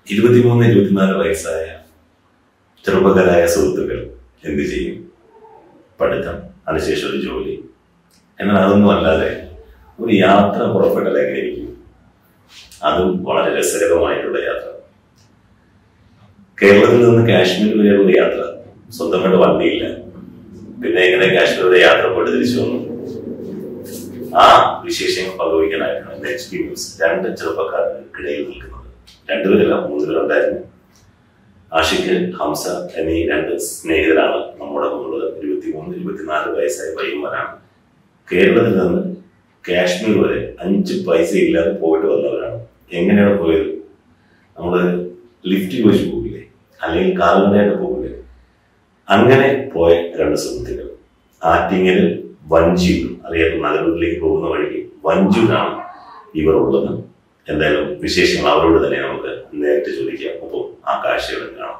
ഇരുപത്തിമൂന്ന് ഇരുപത്തിനാല് വയസ്സായ ചെറുപ്പക്കാരായ സുഹൃത്തുക്കൾ എന്ത് ചെയ്യും പഠിത്തം അതിനുശേഷം ഒരു ജോലി എന്നാൽ അതൊന്നും അല്ലാതെ ഒരു യാത്ര പുറപ്പെട്ടാൽ എങ്ങനെയിരിക്കും അതും വളരെ രസകരമായിട്ടുള്ള യാത്ര കേരളത്തിൽ നിന്ന് കാശ്മീർ വരെയുള്ള യാത്ര സ്വന്തമായിട്ട് വണ്ടിയില്ല പിന്നെ എങ്ങനെ കാശ്മീർ വരെ യാത്ര പോയിട്ട് തിരിച്ചു വന്നു ആ വിശേഷങ്ങൾ പങ്കുവയ്ക്കാനായിട്ടാണ് ഇന്ന് എച്ച് പി ന്യൂസ് രണ്ട് ചെറുപ്പക്കാർക്കിടയിൽ നിൽക്കുന്നത് രണ്ടുപേരല്ല മൂന്നുപേരുണ്ടായിരുന്നു ആഷിഖ് ഹംസ എന്നീ രണ്ട് സ്നേഹിതരാണ് നമ്മുടെ മുമ്പുള്ളത് ഇരുപത്തിമൂന്ന് ഇരുപത്തിനാല് വയസ്സായ പയ്യന്മാരാണ് കേരളത്തിൽ നിന്ന് കാശ്മീർ വരെ അഞ്ച് പൈസ ഇല്ലാതെ പോയിട്ട് വന്നവരാണ് എങ്ങനെയാണ് പോയത് നമ്മള് ലിഫ്റ്റ് ചോദിച്ചു പോകില്ലേ അല്ലെങ്കിൽ കാൽനടയായിട്ട് പോകില്ലേ അങ്ങനെ പോയ രണ്ട് സുഹൃത്തുക്കൾ ആറ്റിങ്ങല് വഞ്ചിയൂർ അറിയാത്ത നഗരത്തിലേക്ക് പോകുന്ന വഴിക്ക് വഞ്ചൂരാണ് ഇവർ ഉള്ളത് എന്തായാലും വിശേഷങ്ങൾ അവരോട് തന്നെ നമുക്ക് നേരിട്ട് ചോദിക്കാം ഒപ്പം ആ കാഴ്ചകളും കാണാം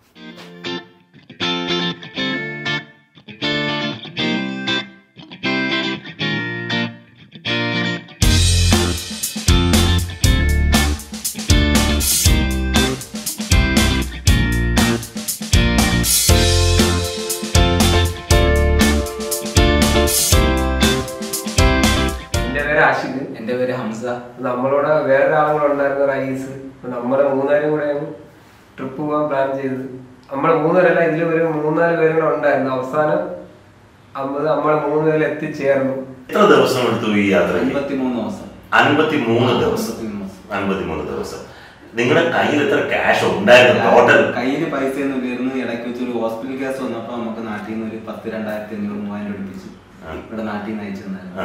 എന്റെ പേര് ആഷിഖ് എന്റെ പേര് ഹംസ നമ്മളോട് വേറെ ആളുകളുണ്ടായിരുന്ന റൈസ് അപ്പൊ നമ്മളെ മൂന്നുപേരും കൂടെ ട്രിപ്പ് പോകാൻ പ്ലാൻ ചെയ്തത് നമ്മളെ മൂന്നുപേരല്ല ഇതിൽ ഒരു മൂന്നാല് പേരും കൂടെ ഉണ്ടായിരുന്നു അവസാനം അമ്പത് നമ്മളെ മൂന്നുപേരിൽ എത്തിച്ചേർന്നു എത്ര ദിവസം എടുത്തു ഈ യാത്രയ്ക്ക് അൻപത്തിമൂന്ന് ദിവസം അൻപത്തി മൂന്ന് ദിവസം അൻപത്തിമൂന്ന് ദിവസം. അൻപത്തി മൂന്ന് ദിവസം നിങ്ങളുടെ കയ്യിൽ എത്ര ക്യാഷ് ഉണ്ടായിരുന്നു ടോട്ടൽ കയ്യില് പൈസ ഒന്നും ഇല്ലായിരുന്നു ഇടയ്ക്ക് വെച്ച് ഒരു ഹോസ്പിറ്റൽ കേസ് വന്നപ്പോ നമുക്ക് നാട്ടിൽ നിന്ന് ഒരു പത്ത് രണ്ടായിരത്തി അഞ്ഞൂറ് മൂവായിരം രൂപ പിടിപ്പിച്ചു ആ. ഇവിടെ നാട്ടിൽ നിന്ന് അയച്ചു തന്നായിരുന്നു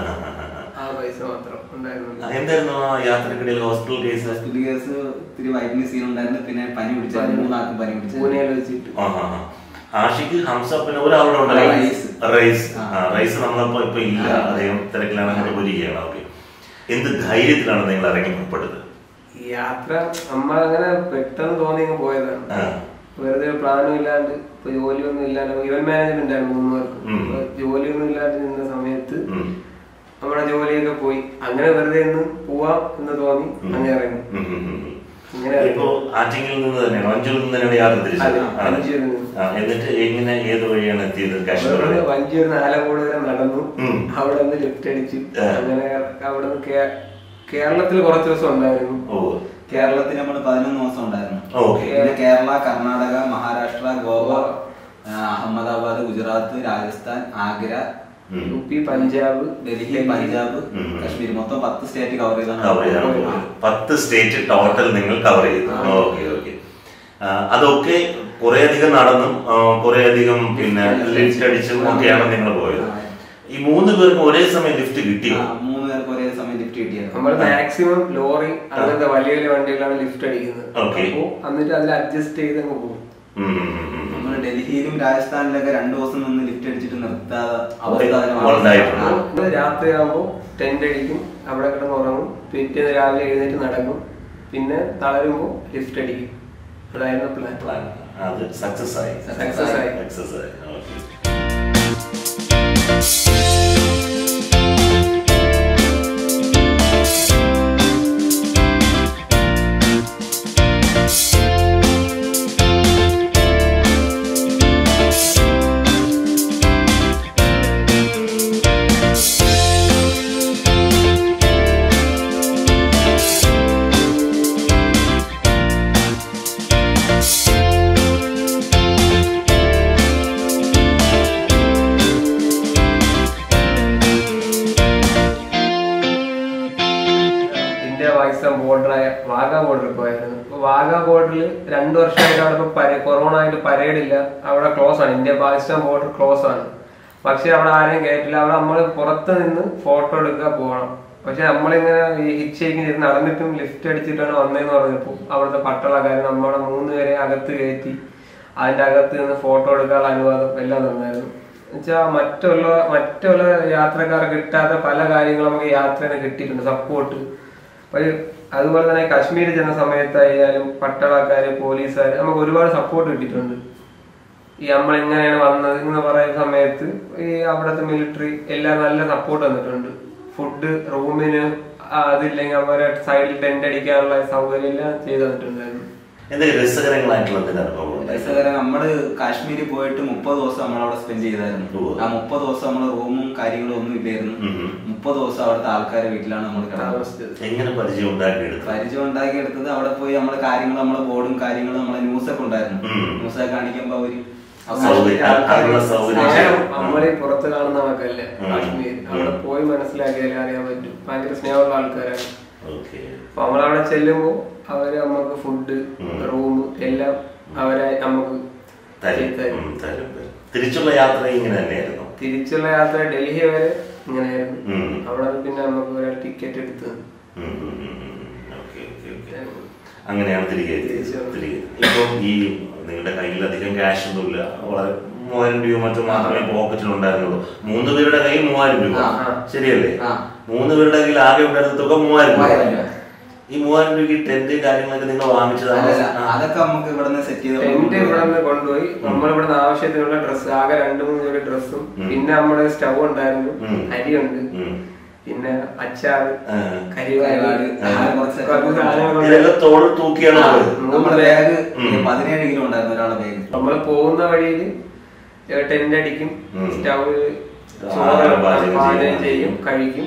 ആ പൈസ മാത്രം ഉണ്ടായിരുന്നു എന്തായിരുന്നു ആ യാത്രക്കിടയിൽ ഹോസ്പിറ്റൽ കേസ് ഹോസ്പിറ്റൽ കേസ് ഇത്തിരി വൈറ്റിന് സീൻ ഉണ്ടായിരുന്നു പിന്നെ പനി പിടിച്ചായിരുന്നു മൂന്നാൾക്കും പനി പിടിച്ചു പൂനെയിൽ വെച്ചിട്ട് ആ, ആ, ആ. ആഷിക്ക് ഹംസ പിന്നെ ഒരാളുടെ ഉണ്ടല്ലോ റൈസ്. റൈസ് ആ. ആ, റൈസ് നമ്മളപ്പോ ഇപ്പൊ ഇല്ല അദ്ദേഹം തിരക്കിലാണ് അങ്ങനെ പോയിരിക്കുകയാണ് ഓക്കെ എന്ത് ധൈര്യത്തിലാണ് നിങ്ങൾ ഇറങ്ങി പുറപ്പെട്ടത് ഈ യാത്ര നമ്മളങ്ങനെ പെട്ടെന്ന് തോന്നി അങ്ങ് പോയതാണ് ആ. വെറുതെ പ്ലാനും ഇല്ലാണ്ട് ഇപ്പൊ ജോലിയൊന്നും ഇല്ലാണ്ട് ഇവൻ മാനേജ്മെന്റ് ആയിരുന്നു മൂന്ന് പേർക്കും ഉം. അപ്പൊ ജോലിയൊന്നും ഇല്ലാണ്ട് നിന്ന സമയത്ത് ഉം. നമ്മുടെ ജോലിയൊക്കെ പോയി അങ്ങനെ വെറുതെ ഇന്ന് പോവാം എന്ന് തോന്നി ഉം. അങ്ങനെ ഇറങ്ങി ഉം, ഉം, ഉം, ഉം. ഇങ്ങനെ ഇപ്പോ ആറ്റിങ്ങിൽ നിന്ന് തന്നെയാണ് അഞ്ചൂരിൽ നിന്ന് തന്നെയാണ് യാത്ര തിരിച്ചത് അതെ, ആ. അഞ്ചൂരിൽ നിന്ന്. ആ, എന്നിട്ട് എങ്ങനെ ഏത് വഴിയാണ് എത്തിയത് കാശ്മീർ വഴി? അവിടെ വഞ്ചിയൂർ നാലങ്കോട് വരെ നടന്നു ഉം. അവിടെ നിന്ന് ലിഫ്റ്റ് അടിച്ചു ആ. അങ്ങനെ അവിടെ നിന്ന് കേരളത്തിൽ കുറച്ച് ദിവസം ഉണ്ടായിരുന്നു ഓ കേരളത്തിൽ നമ്മൾ പതിനൊന്ന് ദിവസം ഉണ്ടായിരുന്നു ഓക്കെ പിന്നെ കേരള കർണാടക മഹാരാഷ്ട്ര ഗോവ ആ, അഹമ്മദാബാദ് ഗുജറാത്ത് രാജസ്ഥാൻ ആഗ്ര ഉം. യു പി പഞ്ചാബ് ഡൽഹി പഞ്ചാബ് ഉം. കാശ്മീർ മൊത്തം പത്ത് സ്റ്റേറ്റ് കവർ ചെയ്താണ് കവർ ചെയ്താണ് പോയത് പത്ത് സ്റ്റേറ്റ് ടോട്ടൽ നിങ്ങൾ കവർ ചെയ്തു ഓക്കെ ഓക്കെ അതൊക്കെ കുറെ അധികം നടന്നും ആ, കുറെ അധികം പിന്നെ ലിഫ്റ്റ് അടിച്ചും ഒക്കെയാണ് നിങ്ങൾ പോയത് ഈ മൂന്ന് പേർക്ക് ഒരേ സമയം ലിഫ്റ്റ് കിട്ടിയോ ആ, മൂന്ന് പേർക്ക് ഒരേ സമയം ലിഫ്റ്റ് കിട്ടിയായിരുന്നു നമ്മൾ മാക്സിമം ലോറി അങ്ങനത്തെ വലിയ വലിയ വണ്ടികളാണ് ലിഫ്റ്റ് അടിക്കുന്നത് Okay. അപ്പോ എന്നിട്ട് അതിൽ അഡ്ജസ്റ്റ് ചെയ്ത് അങ്ങ് പോകും ഉം, ഉം, ഉം, ഉം. നമ്മൾ ഡൽഹിയിലും രാജസ്ഥാനിലൊക്കെ രണ്ടു ദിവസം നിന്ന് ലിഫ്റ്റ് അടിച്ചിട്ട് നിർത്താതെ അവസ്ഥ അതിന് ഉണ്ടായിട്ടുണ്ട്. ആ. നമ്മള് രാത്രിയാകുമ്പോൾ ടെന്റ് അടിക്കും അവിടെ കിടന്ന് ഉറങ്ങും പിറ്റേന്ന് രാവിലെ എഴുന്നേറ്റ് നടക്കും പിന്നെ തളരുമ്പോൾ ലിഫ്റ്റ് അടിക്കും അതായിരുന്നു പ്ലാൻ Plan. അത് സക്സസ് ആയി സക്സസ് ആയി സക്സസ് ആയി ഓക്കെ ഇന്ത്യ പാകിസ്ഥാൻ ബോർഡറായ വാഗ ബോർഡറിൽ പോയായിരുന്നു അപ്പൊ വാഗ ബോർഡറിൽ രണ്ടു വർഷമായിട്ട് അവിടെ ഇപ്പൊ പര കൊറോണ ആയിട്ട് പരേഡ് ഇല്ല അവിടെ ക്ലോസ് ആണ് ഇന്ത്യ പാകിസ്ഥാൻ ബോർഡർ ക്ലോസ് ആണ് പക്ഷെ അവിടെ ആരെയും കയറ്റില്ല അവിടെ നമ്മൾ പുറത്ത് നിന്ന് ഫോട്ടോ എടുക്കുക പോകണം പക്ഷെ നമ്മളിങ്ങനെ ഈ ഹിറ്റ് ഷേക്കിന് ഇരുന്ന് നടന്നിട്ടും ലിഫ്റ്റ് അടിച്ചിട്ടാണ് വന്നതെന്ന് പറഞ്ഞപ്പോൾ അവിടുത്തെ പട്ടാളക്കാർ നമ്മളെ മൂന്ന് പേരെ അകത്ത് കയറ്റി അതിന്റെ അകത്ത് നിന്ന് ഫോട്ടോ എടുക്കാനുള്ള അനുവാദം എല്ലാം തന്നായിരുന്നു എന്നുവെച്ചാൽ മറ്റുള്ള മറ്റുള്ള യാത്രക്കാർ കിട്ടാത്ത പല കാര്യങ്ങളും നമുക്ക് യാത്രയിൽ കിട്ടിയിട്ടുണ്ട് സപ്പോർട്ട് അതുപോലെ തന്നെ കാശ്മീർ ചെന്ന സമയത്തായാലും പട്ടാളക്കാര് പോലീസുകാർ നമുക്ക് ഒരുപാട് സപ്പോർട്ട് കിട്ടിയിട്ടുണ്ട് ഈ നമ്മൾ എങ്ങനെയാണ് വന്നത് എന്ന് പറയുന്ന സമയത്ത് ഈ അവിടുത്തെ മിലിറ്ററി എല്ലാം നല്ല സപ്പോർട്ട് തന്നിട്ടുണ്ട് ഫുഡ് റൂമിന് അതില്ലെങ്കിൽ അവരെ സൈഡിൽ ടെന്റ് അടിക്കാനുള്ള സൗകര്യം എല്ലാം ചെയ്തു തന്നിട്ടുണ്ടായിരുന്നു എന്തൊക്കെ രസകരങ്ങളായിട്ടുള്ള എന്തെങ്കിലും അനുഭവം ഉണ്ടായി രസകരം നമ്മള് കാശ്മീരിൽ പോയിട്ട് മുപ്പത് ദിവസം നമ്മൾ അവിടെ സ്പെൻഡ് ചെയ്തായിരുന്നു ഉവ്വ്. ആ മുപ്പത് ദിവസം നമ്മൾ റൂമും കാര്യങ്ങളും ഒന്നും ഇല്ലായിരുന്നു ഉം ഉം. മുപ്പത് ദിവസം അവിടുത്തെ ആൾക്കാരെ വീട്ടിലാണ് നമ്മൾ കിടന്നത് താമസിച്ചത് എങ്ങനെ പരിചയം ഉണ്ടാക്കിയെടുത്തു പരിചയം ഉണ്ടാക്കിയെടുത്തത് അവിടെ പോയി നമ്മളെ കാര്യങ്ങൾ നമ്മളെ ബോർഡും കാര്യങ്ങളും നമ്മളെ ന്യൂസൊക്കെ ഉണ്ടായിരുന്നു ഉം. ന്യൂസൊക്കെ കാണിക്കുമ്പോ അവര് സൗകര്യം, അതിനുള്ള സൗകര്യം സ്നേഹം ചെയ്തു. നമ്മളീ പുറത്ത് കാണുന്ന ആൾക്കല്ലേ ഉം. കാശ്മീർ അവിടെ പോയി മനസ്സിലാക്കിയാലേ അറിയാൻ പറ്റും ഭയങ്കര സ്നേഹമുള്ള ആൾക്കാരാണ് ഓക്കെ അപ്പൊ നമ്മളവിടെ ചെല്ലുമ്പോ അവര് നമുക്ക് ഫുഡ് ഉം. റൂം എല്ലാം അവരെ നമുക്ക് തരും തരും. ഉം, തരും തരും. തിരിച്ചുള്ള യാത്ര ഇങ്ങനെ തന്നെയായിരുന്നു തിരിച്ചുള്ള യാത്ര ഡൽഹി വരെ ഇങ്ങനെയായിരുന്നു ഉം. അവിടെ പിന്നെ നമുക്ക് ഒരാൾ ടിക്കറ്റ് എടുത്ത് തന്നു. ഉം, ഉം, ഉം, ഉം. Okay, okay, okay. അങ്ങനെയാണ് തിരികെ എത്തിയത്. തിരിച്ചു വന്നു. തിരികെ ഇപ്പൊ ഈ നിങ്ങളുടെ കയ്യിൽ അധികം ക്യാഷ് ഒന്നുമില്ല വളരെ മൂവായിരം രൂപ മറ്റോ മാത്രമേ പോക്കറ്റിൽ ഉണ്ടായിരുന്നുള്ളൂ മൂന്ന് പേരുടെ കയ്യിൽ മൂവായിരം രൂപ ആ, ആ. ആ. ശരിയല്ലേ മൂന്ന് പേരുടെ കയ്യിൽ ആകെ ഉണ്ടായിരുന്ന തുക മൂവായിരം മൂവായിരം രൂപ രൂപ. ഈ മൂവായിരം രൂപയ്ക്ക് ടെന്റ് കാര്യങ്ങളൊക്കെ നിങ്ങൾ വാങ്ങിച്ചതാണ് അല്ലല്ല, ആ. അതൊക്കെ നമുക്ക് ഇവിടുന്ന് സെറ്റ് ചെയ്ത് ടെന്റ് ഇവിടെ നിന്ന് കൊണ്ടുപോയി നമ്മൾ ഇവിടുന്ന് ആവശ്യത്തിനുള്ള ഡ്രസ്സ് ആകെ രണ്ടു മൂന്ന് ജോഡി ഡ്രസ്സും ഉം. പിന്നെ നമ്മുടെ സ്റ്റൗ ഉണ്ടായിരുന്നു ഉം. അരിയുണ്ട് ഉം. പിന്നെ അച്ചാറ് ആ. കരിവാരി കരിവാരി, അങ്ങനെ കുറച്ച് കുറച്ച് സാധനങ്ങളുണ്ട്. ഇതെല്ലാം തോൾ തൂക്കിയാണ് ആ, പോയത്. നമ്മുടെ ബാഗ് ഉം. പതിനേഴ് കിലോ ഉണ്ടായിരുന്നു ഒരാളെ ബാഗ് നമ്മൾ പോകുന്ന വഴിയിൽ ടെന്റ് അടിക്കും ഉം. സ്റ്റൗവിൽ ആഹാരം പാചകം പാചകം ചെയ്യും. ചെയ്യും കഴിക്കും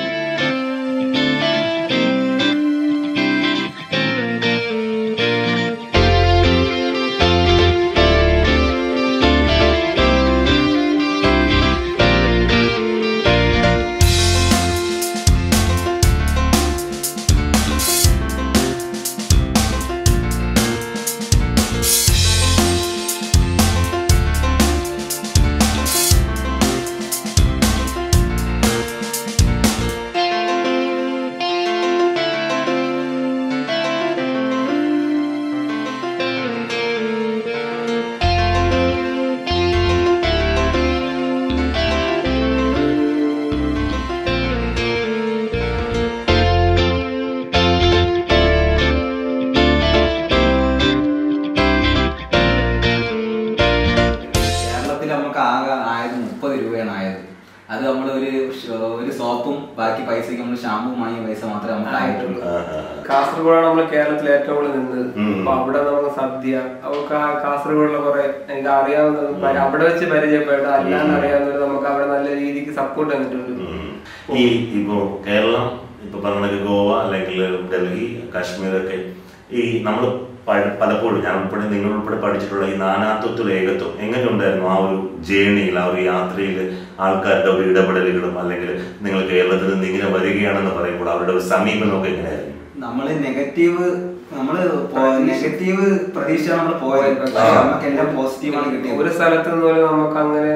കേരളത്തിൽ നമുക്ക് ആകെ ആയത് മുപ്പത് രൂപയാണ് ആയത് അത് നമ്മൾ ഒരു ഷ- ഒരു സോപ്പും ബാക്കി പൈസക്ക് നമ്മൾ ഷാമ്പും വാങ്ങിയ പൈസ മാത്രമേ നമുക്ക് ആയിട്ടുള്ളൂ ആ, ആ, ആ. കാസർഗോഡാണ് നമ്മൾ കേരളത്തിൽ ഏറ്റവും കൂടുതൽ നിന്നത് ഉം. അപ്പൊ അവിടെ നമുക്ക് സദ്യ അവർക്ക് ആ കാസർഗോഡിലെ കുറെ എനിക്ക് അറിയാവുന്നത് പ- അവിടെ വെച്ച് പരിചയപ്പെട്ട അല്ലാണ്ട് അറിയാവുന്നത് നമുക്ക് അവിടെ നല്ല രീതിക്ക് സപ്പോർട്ട് തന്നിട്ടുണ്ട് ഉം. ഈ ഇപ്പോ കേരളം ഇപ്പൊ പറഞ്ഞ ഗോവ അല്ലെങ്കിൽ ഡൽഹി കാശ്മീർ ഒക്കെ ഈ നമ്മൾ പലപ്പോഴും ഞാൻ ഉൾപ്പെടെ നിങ്ങൾ ഉൾപ്പെടെ പഠിച്ചിട്ടുള്ള ഈ നാനാത്വത്തിൽ ഏകത്വം എങ്ങനെ ഉണ്ടായിരുന്നു ആ ഒരു ജേണിയിൽ ആ ഒരു യാത്രയിൽ ആൾക്കാരുടെ ഒരു ഇടപെടലുകളും അല്ലെങ്കിൽ നിങ്ങൾ കേരളത്തിൽ നിന്ന് ഇങ്ങനെ വരികയാണെന്ന് പറയുമ്പോൾ അവരുടെ ഒരു സമീപനമൊക്കെ എങ്ങനെയായിരുന്നു നമ്മള് നെഗറ്റീവ് നമ്മള് നെഗറ്റീവ് പ്രതീക്ഷ നമ്മൾ പോയത് ആ. പക്ഷെ നമുക്ക് എല്ലാം പോസിറ്റീവാണ് കിട്ടിയത് ഒരു സ്ഥലത്ത് നിന്ന് പോലും നമുക്ക് അങ്ങനെ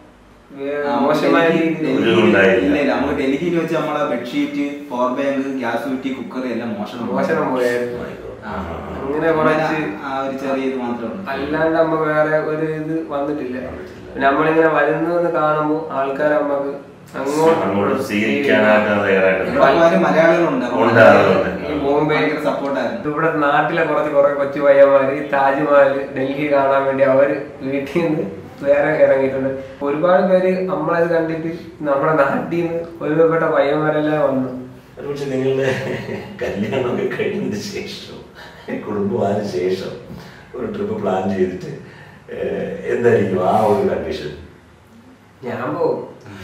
വേ- മോശമായ ഡൽഹി- രീതിയിൽ ഒരു ഡൽഹിയിൽ- ഉണ്ടായില്ല. ഇല്ല ഇല്ല നമുക്ക് ഡൽഹിയിൽ വെച്ച് നമ്മളെ ബെഡ്ഷീറ്റ് പവർ ബാങ്ക് ഗ്യാസ് കുറ്റി കുക്കർ എല്ലാം മോഷണം മോശനം പോയായിരുന്നു ആ. അങ്ങനെ കുറച്ച് ആ ഒരു ചെറിയ ഇത് മാത്രമേ ഉള്ളൂ അല്ലാണ്ട് നമുക്ക് വേറെ ഒരു ഇത് വന്നിട്ടില്ല പിന്നെ നമ്മളിങ്ങനെ വരുന്നതെന്ന് കാണുമ്പോൾ ആൾക്കാർ നമുക്ക് അങ്ങോട്ട് സ്വീകരിക്കാനായിട്ട് തയ്യാറായിട്ടുണ്ട് ഒരുപാട് മലയാളികളുണ്ട് ഉണ്ട്, അതുകൊണ്ട്. ഈ ബോംബെ സപ്പോർട്ടായിരുന്നു ഇവിടെ നാട്ടിലെ കുറച്ച് കുറെ കൊച്ചു പയ്യന്മാര് ഈ താജ്മഹൽ ഡൽഹി കാണാൻ വേണ്ടി അവര് വീട്ടിൽ നിന്ന് വേറെ ഇറങ്ങിയിട്ടുണ്ട് ഒരുപാട് പേര് നമ്മളത് കണ്ടിട്ട് നമ്മുടെ നാട്ടിൽ നിന്ന് ഒരുപെട്ട പയ്യന്മാരെല്ലാം വന്നു ഒരുപക്ഷെ നിങ്ങളുടെ കല്യാണമൊക്കെ കഴിഞ്ഞതിന് ശേഷം കുടുംബത്തിന് ശേഷം ഒരു ട്രിപ്പ് പ്ലാൻ ചെയ്തിട്ട് ഏഹ്, എന്തായിരിക്കും ആ ഒരു കണ്ടീഷൻ ഞാൻ പോകും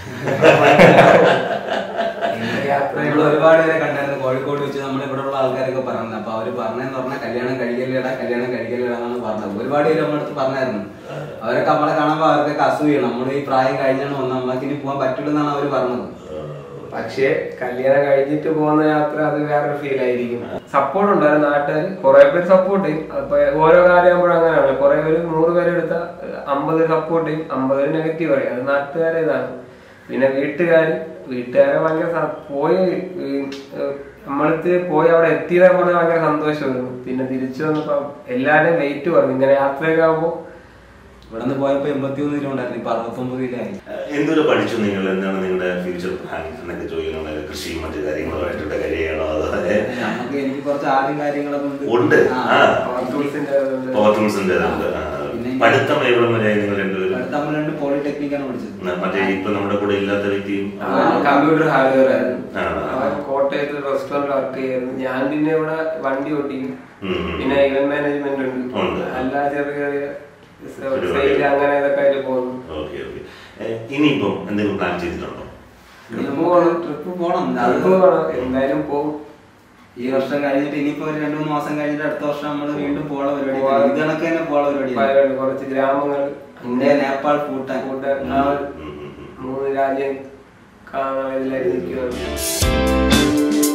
യാത്ര നമ്മൾ ഒരുപാട് പേരെ കണ്ടായിരുന്നു കോഴിക്കോട് വെച്ച് നമ്മൾ ഇവിടെ ഉള്ള ആൾക്കാരൊക്കെ പറഞ്ഞത് അപ്പൊ അവര് പറഞ്ഞെന്ന് പറഞ്ഞാൽ കല്യാണം കഴിക്കല്ലേടാ കല്യാണം കഴിക്കല്ലേടാ എന്നാണ് പറഞ്ഞത് ഒരുപാട് പേര് നമ്മുടെ അടുത്ത് പറഞ്ഞായിരുന്നു അവരൊക്കെ നമ്മളെ കാണുമ്പോൾ അവർക്കൊക്കെ അസൂയാണ് നമ്മൾ ഈ പ്രായം കഴിഞ്ഞാണ് വന്നത് നമ്മൾക്ക് ഇനി പോകാൻ പറ്റില്ലെന്നാണ് അവർ പറഞ്ഞത് പക്ഷേ കല്യാണം കഴിഞ്ഞിട്ട് പോകുന്ന യാത്ര അത് വേറൊരു ഫീൽ ആയിരിക്കും സപ്പോർട്ട് ഉണ്ടായിരുന്നു നാട്ടുകാർ കുറെ പേര് സപ്പോർട്ട് ചെയ്യും അപ്പൊ ഓരോ കാര്യമാകുമ്പോഴും അങ്ങനെയാണ് കുറെ പേര് നൂറ് പേര് എടുത്ത അമ്പത് സപ്പോർട്ട് ചെയ്യും അമ്പത് പേര് നെഗറ്റീവ് പറയും അത് നാട്ടുകാരെ ഇതാണ് പിന്നെ വീട്ടുകാർ വീട്ടുകാരെ ഭയങ്കര സ- പോയി ഈ, ഏഹ്, നമ്മളടുത്ത് പോയി അവിടെ എത്തിയതെ പറഞ്ഞാൽ ഭയങ്കര സന്തോഷമായിരുന്നു പിന്നെ തിരിച്ചു വന്നപ്പോ എല്ലാവരുടെയും വെയിറ്റ് പറഞ്ഞു ഇങ്ങനെ യാത്രയൊക്കെ ആകുമ്പോൾ ഇവിടെ നിന്ന് പോയപ്പോ എൺപത്തിമൂന്ന് കിലോ ഉണ്ടായിരുന്നു ഇപ്പൊ അറുപത്തൊമ്പത് കിലോ ആയി എന്തൊരു പഠിച്ചു നിങ്ങൾ എന്താണ് നിങ്ങളുടെ ഫ്യൂച്ചർ പ്ലാൻ എന്നൊക്കെ ചോദിക്കുന്നത് കൃഷിയും മറ്റു കാര്യങ്ങളുമായിട്ടുള്ള കഴിയണോ അതോ നമുക്ക് എനിക്ക് കുറച്ച് ആദ്യം കാര്യങ്ങളൊക്കെ ഉണ്ട് ഉണ്ട് ആ. ആ ടൂൾസിന്റെ പവർ ടൂൾസിന്റെ ഇതുണ്ട്. ആ. പിന്നെ പഠിത്തം എവിടെ വരെ നിങ്ങൾ രണ്ടുപേരും അടുത്ത നമ്മൾ രണ്ട് പോളിടെക്നിക്കാണ് പഠിച്ചത് മറ്റേ ഇപ്പൊ നമ്മുടെ കൂടെ ഇല്ലാത്ത വ്യക്തിയും കമ്പ്യൂട്ടർ ഹാർഡ്വെയർ ആയിരുന്നു ആ. അവൻ കോട്ടയത്ത് റെസ്റ്റോറന്റ് വർക്ക് ചെയ്യായിരുന്നു ഞാൻ പിന്നെ ഇവിടെ വണ്ടി ഓട്ടിക്കും ഉം, ഉം. പിന്നെ ഇവന്റ് മാനേജ്മെന്റ് ഉണ്ട് ഉണ്ട്. അല്ലാതെ ചെറിയ ചെറിയ പരിപാടികൾ. സെയിൽ അങ്ങനെ ഇതൊക്കെ ആയിട്ട് പോകുന്നു ഓക്കെ ഓക്കെ ഇനിയിപ്പം എന്തെങ്കിലും പ്ലാൻ ചെയ്തിട്ടുണ്ടോ ട്രിപ്പ് പോകണം ട്രിപ്പ് പോകണം ട്രിപ്പ് പോകണം എന്തായാലും പോകും ഈ വർഷം കഴിഞ്ഞിട്ട് ഇനിയിപ്പോ ഒരു രണ്ടു മൂന്ന് മാസം കഴിഞ്ഞിട്ട് അടുത്ത വർഷം നമ്മൾ വീണ്ടും പോകാൻ പരിപാടി പോവാൻ. ഇത് കണക്ക് തന്നെ പോകാൻ പരിപാടി വയനാട് കുറച്ച് ഗ്രാമങ്ങൾ ഇന്ത്യ നേപ്പാൾ ഭൂട്ടാൻ ഭൂട്ടാൻ ആ ഒരു ഉം, ഉം, ഉം. മൂന്ന് രാജ്യം കാണാൻ ഇതിലായിട്ട് നിൽക്കുന്നത്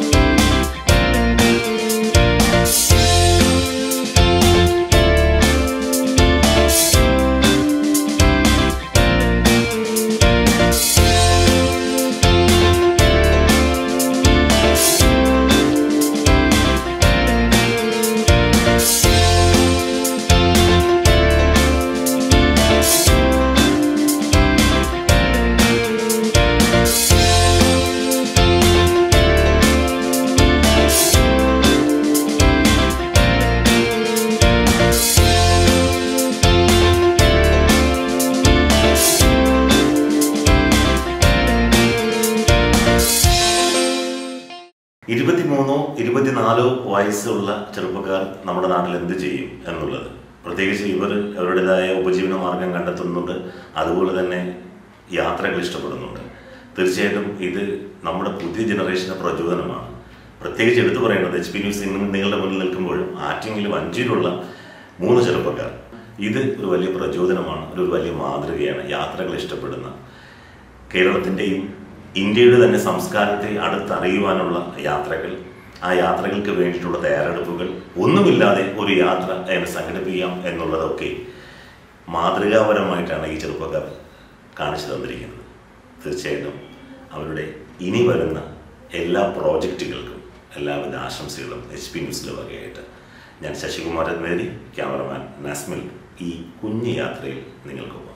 ഇരുപത്തിമൂന്നോ ഇരുപത്തിനാലോ വയസ്സുള്ള ചെറുപ്പക്കാർ നമ്മുടെ നാട്ടിൽ എന്ത് ചെയ്യും എന്നുള്ളത് പ്രത്യേകിച്ച് ഇവർ അവരുടേതായ ഉപജീവന മാർഗം കണ്ടെത്തുന്നുണ്ട് അതുപോലെ തന്നെ യാത്രകൾ ഇഷ്ടപ്പെടുന്നുണ്ട് തീർച്ചയായിട്ടും ഇത് നമ്മുടെ പുതിയ ജനറേഷന് പ്രചോദനമാണ് പ്രത്യേകിച്ച് എടുത്തു പറയേണ്ടത് എച്ച് പി ന്യൂസ് ഇന്നും നിങ്ങളുടെ മുന്നിൽ നിൽക്കുമ്പോഴും ആറ്റിങ്ങിലും അഞ്ചിലുള്ള മൂന്ന് ചെറുപ്പക്കാർ ഇത് ഒരു വലിയ പ്രചോദനമാണ് ഒരു വലിയ മാതൃകയാണ് യാത്രകൾ ഇഷ്ടപ്പെടുന്ന കേരളത്തിൻ്റെയും ഇന്ത്യയുടെ തന്നെ സംസ്കാരത്തെ അടുത്തറിയുവാനുള്ള യാത്രകൾ ആ യാത്രകൾക്ക് വേണ്ടിയിട്ടുള്ള തയ്യാറെടുപ്പുകൾ ഒന്നുമില്ലാതെ ഒരു യാത്ര എങ്ങനെ സംഘടിപ്പിക്കാം എന്നുള്ളതൊക്കെ മാതൃകാപരമായിട്ടാണ് ഈ ചെറുപ്പക്കാർ കാണിച്ചു തന്നിരിക്കുന്നത് തീർച്ചയായിട്ടും അവരുടെ ഇനി വരുന്ന എല്ലാ പ്രോജക്റ്റുകൾക്കും എല്ലാവിധ ആശംസകളും എച്ച് പി ന്യൂസിൻ്റെ വകയായിട്ട് ഞാൻ ശശികുമാരൻ മേരി ക്യാമറമാൻ നസ്മിൽ ഈ കുഞ്ഞു യാത്രയിൽ നിങ്ങൾക്കൊപ്പം